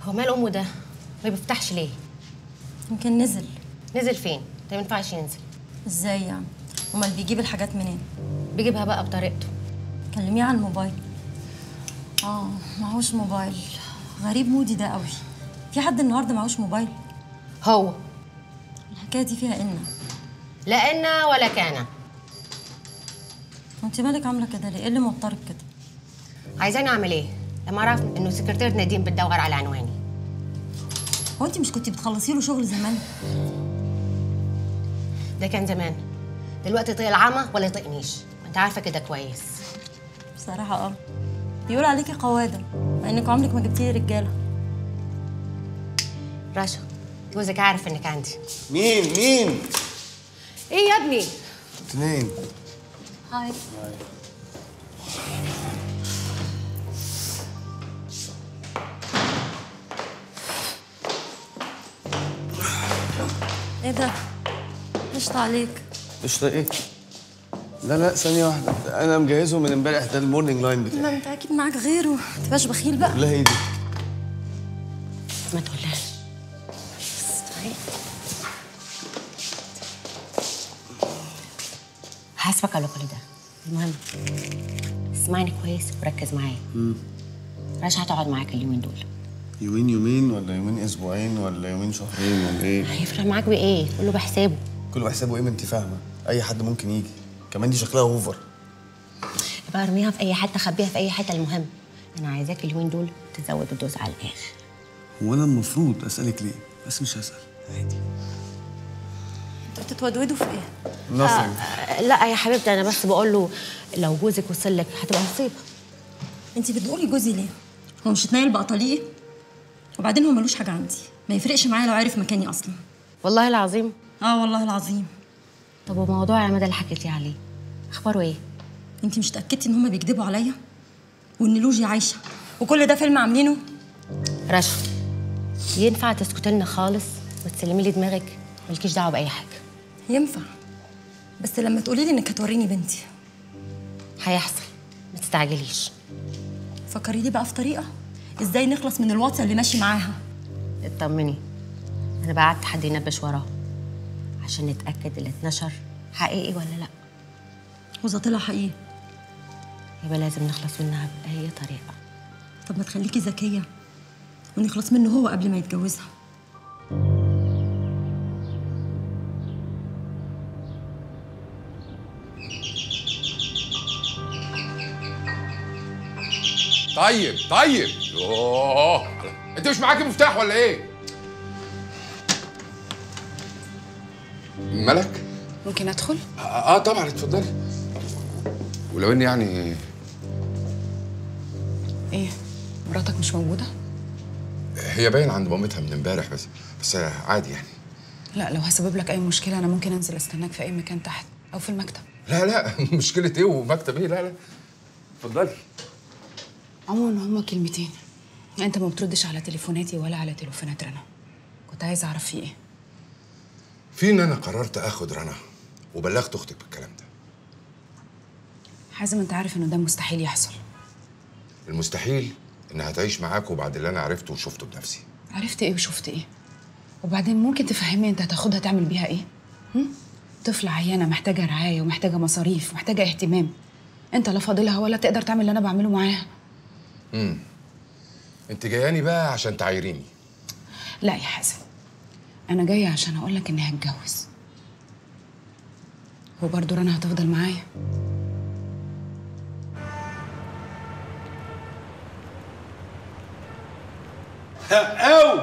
هو مال امه ده ما بيفتحش ليه يمكن نزل نزل فين ده ما ينفعش ينزل ازاي يعني امال بيجيب الحاجات منين بيجيبها بقى بطريقته كلميه على الموبايل اه معهوش موبايل غريب مودي ده قوي في حد النهارده معهوش موبايل هو الحكايه دي فيها ان لا انا ولا كان انت مالك عامله كده ليه ايه اللي موترك كده عايزاني اعمل ايه لما اعرف انه سكرتير نادين بتدور على عنواني هو انت مش كنتي بتخلصي له شغل زمان ده كان زمان دلوقتي طيق العمى ولا يطيقنيش انت عارفه كده كويس بصراحه اه بيقول عليكي قواده مع انك عمرك ما جبتي لي رجاله رشا جوزك عارف انك عندي مين مين ايه يا ابني اتنين هاي ايه ده قشطة عليك قشطة ايه؟ لا لا ثانية واحدة أنا مجهزهم من امبارح ده المورنينج لاين بتاعي ما انت اكيد معاك غيره متبقاش بخيل بقى لا هي دي ما تقولهاش اسمعي. هحاسبك على كل ده المهم اسمعني كويس وركز معايا رشا هتقعد معاك اليومين دول يومين يومين ولا يومين أسبوعين ولا يومين شهرين ولا إيه؟ هيفرق معاك بايه كله بحسابه كله بحسابه إيه ما أنت فاهمة أي حد ممكن يجي كمان دي شكلها أوفر يبقى ارميها في اي حته خبيها في اي حته المهم انا عايزاك اليومين دول تزود الدوز على الاخر هو أنا المفروض أسألك ليه؟ بس مش هسأل عادي انتوا بتتودودوا في ايه؟ nothing آه، لا يا حبيبتي انا بس بقول له لو جوزك وصل لك هتبقى مصيبه انت بتقولي جوزي ليه؟ هو مش اتنيل بقى طليقي؟ وبعدين هو ملوش حاجة عندي ما يفرقش معايا لو عارف مكاني أصلا والله العظيم اه والله العظيم طب وموضوع عماد اللي حكيتي عليه اخباره ايه انت مش اتأكدتي ان هما بيكذبوا عليا؟ وان لوجي عايشة وكل ده فيلم عاملينه؟ رشا ينفع تسكتي لنا خالص وتسلمي لي دماغك مالكيش دعوه باي حاجه ينفع بس لما تقولي لي انك هتوريني بنتي هيحصل ما تستعجليش فكري لي بقى في طريقة ازاي نخلص من الواتس اللي ماشي معاها اطمني انا بعت حد ينبش وراه عشان نتاكد اللي اتنشر حقيقي ولا لا وإذا طلع حقيقي يبقى لازم نخلص منها باي طريقه طب ما تخليكي ذكية ونخلص منه هو قبل ما يتجوزها طيب طيب يوه انت مش معاكي مفتاح ولا ايه؟ ملك؟ ممكن ادخل اه, آه طبعا اتفضلي ولو اني يعني ايه مراتك مش موجوده هي باين عند مامتها من امبارح بس بس عادي يعني لا لو هسبب لك اي مشكله انا ممكن انزل استناك في اي مكان تحت او في المكتب لا لا مشكلة ايه ومكتب ايه لا لا اتفضلي عموما هما كلمتين انت ما بتردش على تليفوناتي ولا على تليفونات رنا كنت عايزه اعرف في ايه في ان انا قررت اخد رنا وبلغت اختك بالكلام ده حازم انت عارف انه ده مستحيل يحصل المستحيل انها تعيش معاكوا بعد اللي انا عرفته وشفته بنفسي عرفت ايه وشفت ايه وبعدين ممكن تفهمني انت هتاخدها تعمل بيها ايه هم؟ طفلة عيانة محتاجة رعاية ومحتاجة مصاريف ومحتاجة اهتمام انت لا فاضلها ولا تقدر تعمل اللي انا بعمله معاها انت جاياني بقى عشان تعايريني لا يا حازم انا جايه عشان اقول لك اني هتجوز وبرضه رنا هتفضل معايا أو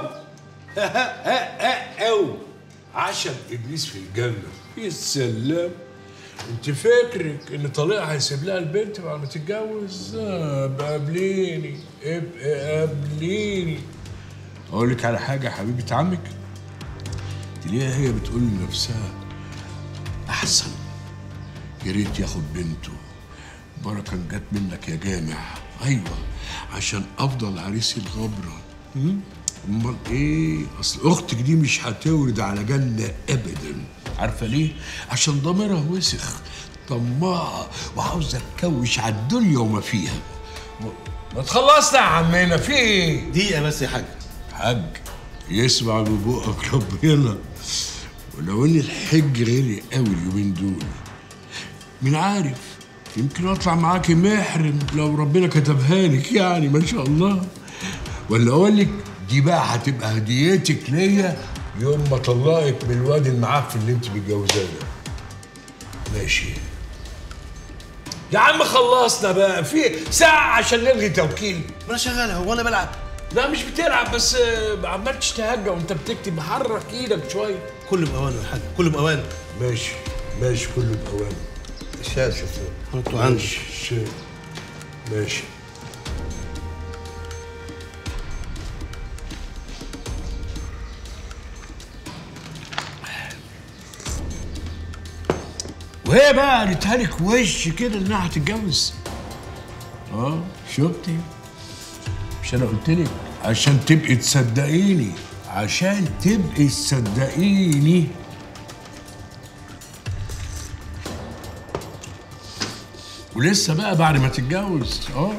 أو عشم إبليس في الجنة يا سلام أنت فاكرك إن طليق هيسيب لها البنت بعد ما تتجوز؟ آه ابقى قابليني ابقى قابليني أقول لك على حاجة يا حبيبة عمك تلاقيها هي بتقول لنفسها أحسن يا ريت ياخد بنته بركة جت منك يا جامع أيوة عشان أفضل عريس الغبرة هم؟ امال ايه اصل اختك دي مش هتورد على جنه ابدا عارفه ليه عشان ضميرها وسخ طماعه وعاوزه تكوش على الدنيا وما فيها ما تخلصنا يا عمنا في ايه دقيقة بس يا حاج حاج يسمع من بقك ربنا ولو ان الحج غالي قوي اليومين دول مين عارف يمكن اطلع معاكي محرم لو ربنا كتبها لك يعني ما شاء الله ولا اقول لك دي بقى هتبقى هديتك ليا يوم ما اطلقك من الواد المعفن اللي انت متجوزاه ده ماشي يا عم خلصنا بقى في ساعة عشان نلغي توكيل ما انا شغال هو انا بلعب لا مش بتلعب بس آه، عمال تشتهجى وانت بتكتب حرك ايدك شوية كله باوانه يا حاج كله باوانه ماشي ماشي كله بأوان الشاي حطه عندي ماشي شيء. ماشي وهي بقى قالتها لك وش كده انها هتتجوز اه شفتي مش انا قلت لك عشان تبقي تصدقيني عشان تبقي تصدقيني ولسه بقى بعد ما تتجوز اه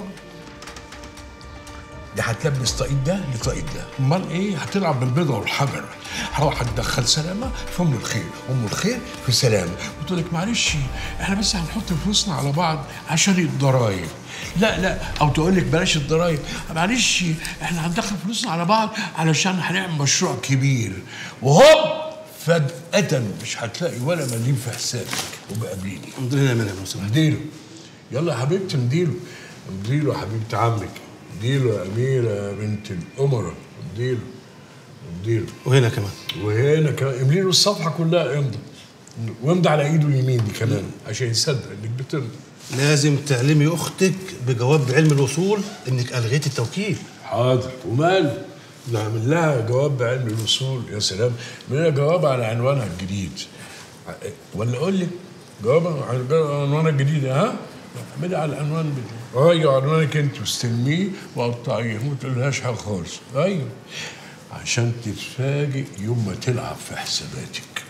دي هتلبس طاقيت ده لطاقيت ده امال ايه هتلعب بالبيضه والحجر هروح هتدخل سلامه في ام الخير ام الخير في سلامه وتقول لك معلش احنا بس هنحط فلوسنا على بعض عشان الضرايب لا لا او تقول لك بلاش الضرايب معلش احنا هندخل فلوسنا على بعض علشان هنعمل مشروع كبير وهوب فجأة مش هتلاقي ولا مليم في حسابك وبقابليني الحمد لله يا مريم لو سمحت مديله يلا يا حبيبتي مديله مديله يا حبيبة عمك مديله يا أميرة يا بنت الأمراء مديله مديله وهنا كمان وهنا كمان املي له الصفحة كلها امضى وامضي على ايده اليمين دي كمان عشان يصدق انك بترضى لازم تعلمي اختك بجواب بعلم الوصول انك الغيت التوكيل حاضر وماله نعمل لها جواب بعلم الوصول يا سلام من لها جواب على عنوانها الجديد ولا اقول لك جواب على عنوانها الجديد ها اعملي على العنوان بتاعي ايوه عنوانك انت واستلميه وقطعيه وما تقولهاش حاجه خالص ايوه عشان تتفاجئ يوم ما تلعب في حساباتك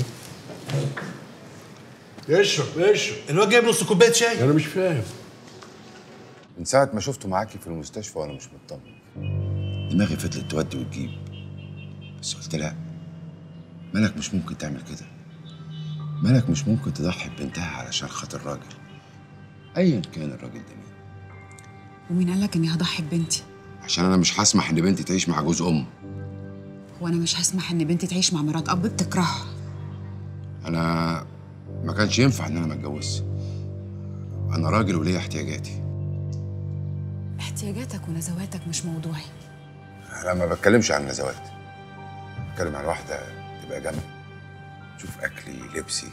اشرب اشرب الواد جايب نص كوبايه شاي انا مش فاهم من ساعة ما شفته معاكي في المستشفى وأنا مش مطمن دماغي فضلت تودي وتجيب بس قلت لا ملك مش ممكن تعمل كده ملك مش ممكن تضحي ببنتها علشان خاطر راجل ايا كان الراجل ده مين ومين قال لك اني هضحي ببنتي عشان انا مش هسمح ان بنتي تعيش مع جوز ام وانا مش هسمح ان بنتي تعيش مع مرات اب بتكرهها انا ما كانش ينفع ان انا ما اتجوزش انا راجل وليا احتياجاتي احتياجاتك ونزواتك مش موضوعي انا ما بتكلمش عن نزوات بتكلم عن واحده تبقى جنبي تشوف اكلي لبسي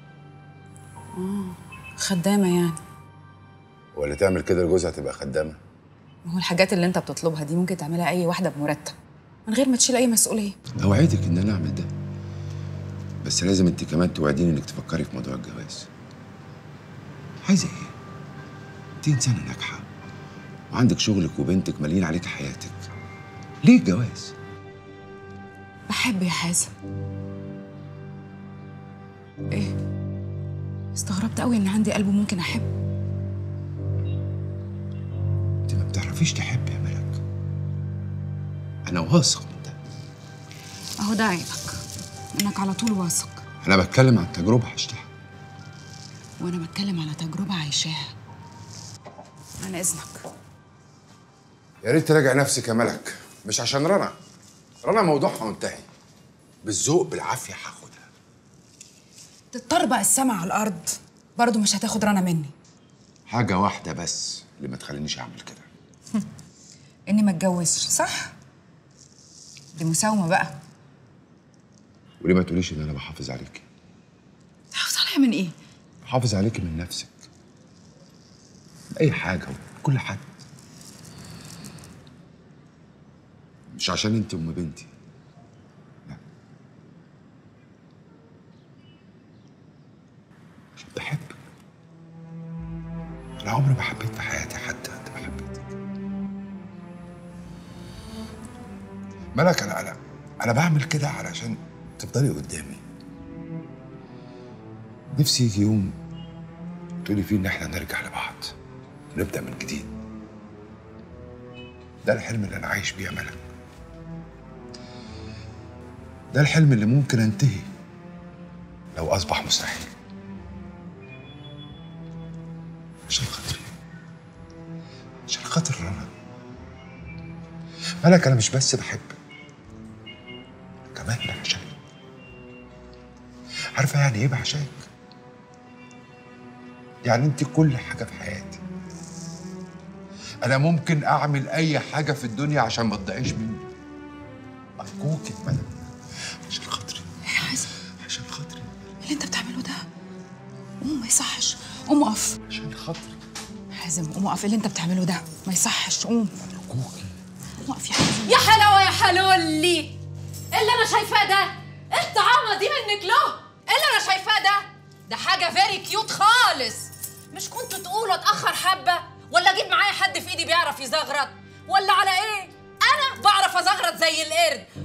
خدامه يعني ولا تعمل كده لجوزها تبقى خدامه ما هو الحاجات اللي انت بتطلبها دي ممكن تعملها اي واحده بمرتب من غير ما تشيل اي مسؤوليه اوعدك ان انا اعمل ده بس لازم انت كمان توعديني انك تفكري في موضوع الجواز عايزه ايه انت انسانه ناجحه وعندك شغلك وبنتك مالين عليك حياتك ليه الجواز بحب يا حازم ايه استغربت قوي ان عندي قلب ممكن احب انت ما بتعرفيش تحبي يا ملك انا واثق من ده اهو ده عيبك انك على طول واثق انا بتكلم عن تجربه عشتها وانا بتكلم على تجربه عايشاها عن اذنك يا ريت تراجع نفسك يا ملك مش عشان رنا رنا موضوعها منتهي بالذوق بالعافيه هاخدها تتطربق السما على الارض برضه مش هتاخد رنا مني حاجه واحده بس اللي ما تخلينيش اعمل كده اني ما اتجوزش صح دي مساومه بقى وليه ما تقوليش ان انا بحافظ عليكي تحافظ عليا من ايه بحافظ عليكي من نفسك من اي حاجه كل حد مش عشان انت ام بنتي لا عشان بحبك انا عمري ما حبيت في حياتي حد قد ما حبيتك ملك انا انا انا بعمل كده علشان تفضلي قدامي نفسي يجي يوم تقولي فيه ان احنا نرجع لبعض نبدا من جديد ده الحلم اللي انا عايش بيه يا ملك ده الحلم اللي ممكن انتهي لو اصبح مستحيل عشان خاطري عشان خاطر رنا مالك انا مش بس بحبك كمان بعشقك عارفه يعني ايه بعشقك يعني انت كل حاجه في حياتي انا ممكن اعمل اي حاجه في الدنيا عشان ما تضيعيش مني ارجوكي يا ملك عشان خاطري يا حازم عشان خاطري اللي انت بتعمله ده قوم ما يصحش قوم اقف عشان خاطري حازم قوم اقف اللي انت بتعمله ده ما يصحش قوم ارجوكي قوم اقف يا حازم يا حلاوه يا حلولي اللي انا شايفاه ده الطعامه دي منك له اللي انا شايفاه ده ده حاجه فيري كيوت خالص مش كنتوا تقولوا اتاخر حبه ولا اجيب معايا حد في ايدي بيعرف يزغرط ولا على ايه انا بعرف ازغرط زي القرد